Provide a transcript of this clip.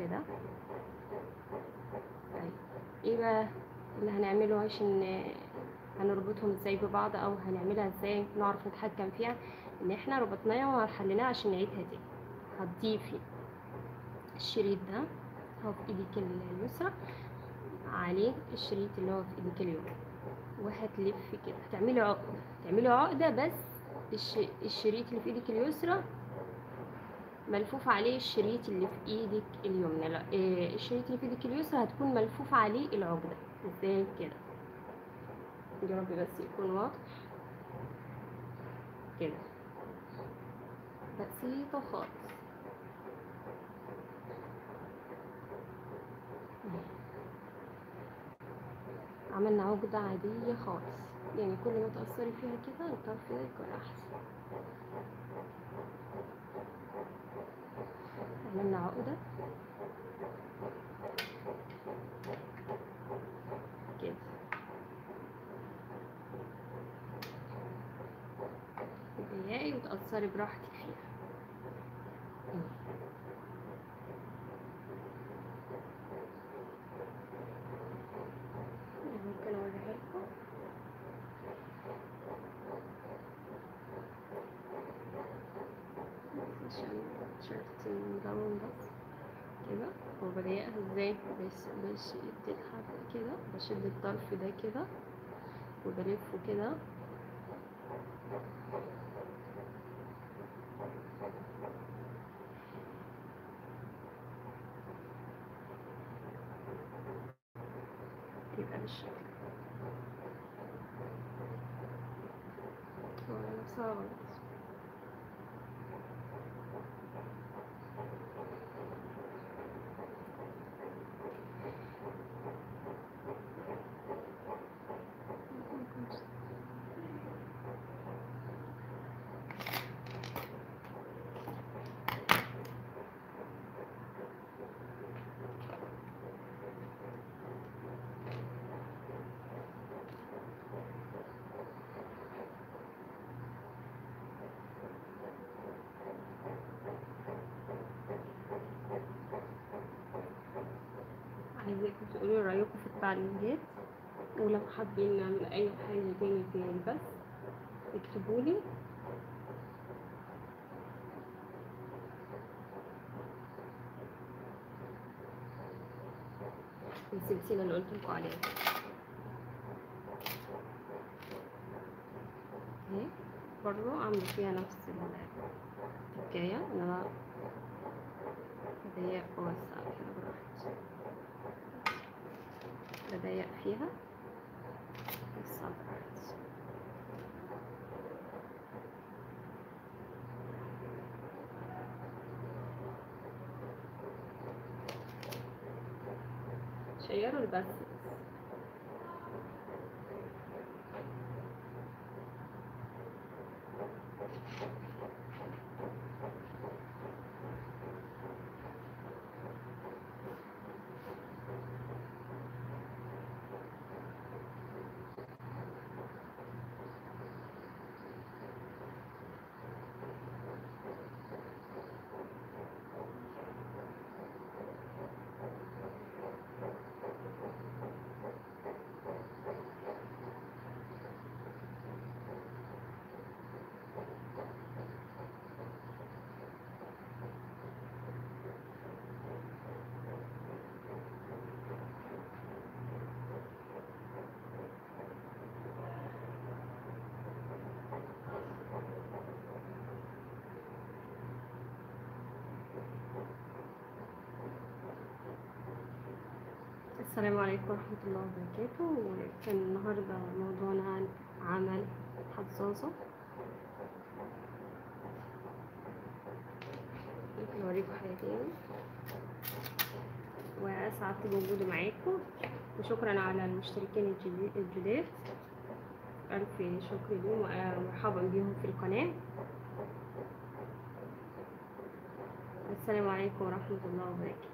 كده طيب ايه بقى اللي هنعمله عشان هنربطهم ازاي ببعض او هنعملها ازاي نعرف نتحكم فيها ان احنا ربطناها وحليناها عشان نعيدها تاني هتضيفي الشريط ده هو في ايدك اليسرى عليه الشريط اللي هو في ايدك اليمنى وهتلفي كده هتعملي عقدة تعملي عقدة بس الش... الشريط اللي في ايدك اليسرى ملفوف عليه الشريط اللي في ايدك اليمنى لا إيه الشريط اللي في ايدك اليسرى هتكون ملفوف عليه العقدة ازاي كده يا رب بس يكون واضح كده بسيطة خالص عملنا عقدة عادية خالص يعني كل ما تأثري فيها كده الطرف ده يكون أحسن عملنا عقدة كده تضيقي وتأثري براحتك فيها ممكن اوريها لكم عشان شرط ملون بس كده وبضيقها ازاي بس بس بتتحرك كده بشد الطرف ده كده وبلفه كده يبقى بالشكل هو نفسها غلط عايزاكم تقولوا رأيكم في التعليقات ولو حابين نعمل أي حاجة تاني في البث اكتبولي السلسلة اللي قلتلكوا عليها اهي برضو عاملة فيها نفس الحكاية ان انا بضيق ووسع كده براحتي بضيق فيها ووسع براحتي شيروا البث بس السلام عليكم ورحمة الله وبركاته وكان النهاردة موضوعنا عن عمل حظاظة ممكن أوريكم حاجة تاني وأسعدت بوجودي معاكم وشكرا على المشتركين الجدي- الجداد ألف شكر لهم ومرحبا بهم في القناة السلام عليكم ورحمة الله وبركاته